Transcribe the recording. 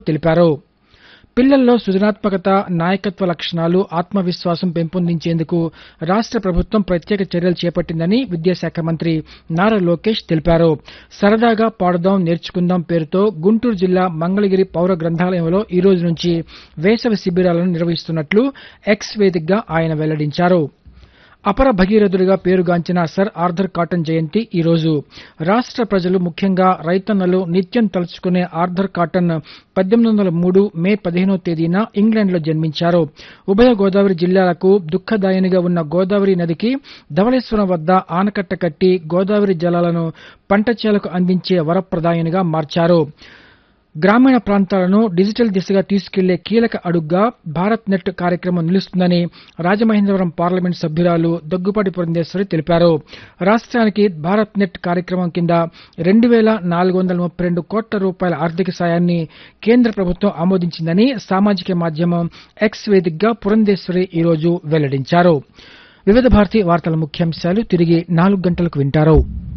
తెలిపారు పిల్లల్లో సృజనాత్మకత నాయకత్వ లక్షణాలు ఆత్మవిశ్వాసం పెంపొందించేందుకు రాష్ట్ర ప్రభుత్వం ప్రత్యేక చర్యలు చేపట్టిందని విద్యాశాఖ మంత్రి నారా లోకేష్ తెలిపారు సరదాగా పాడుదాం నేర్చుకుందాం పేరుతో గుంటూరు జిల్లా మంగళగిరి పౌర గ్రంథాలయంలో ఈ రోజు నుంచి వేసవి శిబిరాలను నిర్వహిస్తున్నట్లు ఎక్స్ వేదికగా ఆయన వెల్లడించారు అపర భగీరథుడిగా పేరుగాంచిన సర్ ఆర్థర్ కాటన్ జయంతి ఈ రోజు రాష్ట్ర ప్రజలు ముఖ్యంగా రైతన్నలు నిత్యం తలుచుకునే ఆర్థర్ కాటన్ పద్దెనిమిది వందల మూడు మే పదిహేనో తేదీన ఇంగ్లాండ్లో జన్మించారు ఉభయ గోదావరి జిల్లాలకు దుఃఖదాయినిగా ఉన్న గోదావరి నదికి ధవళేశ్వరం వద్ద ఆనకట్ట కట్టి గోదావరి జలాలను పంట చేలకు అందించే వరప్రదాయనిగా మార్చారు గ్రామీణ ప్రాంతాలను డిజిటల్ దిశగా తీసుకెళ్లే కీలక అడుగ్గా భారత్ నెట్ కార్యక్రమం నిలుస్తుందని రాజమహేంద్రవరం పార్లమెంట్ సభ్యురాలు దగ్గుపాటి పురంధేశ్వరి తెలిపారు రాష్ట్రానికి భారత్ నెట్ కార్యక్రమం కింద రెండు వేల నాలుగు వందల ముప్పై రెండు కోట్ల రూపాయల ఆర్థిక సాయాన్ని కేంద్ర ప్రభుత్వం ఆమోదించిందని సామాజిక మాధ్యమం ఎక్స్ వేదికగా పురంధేశ్వరి ఈ రోజు వెల్లడించారు వివిధ భారతి వార్తల ముఖ్యాంశాలు తిరిగి నాలుగు గంటలకు వింటారు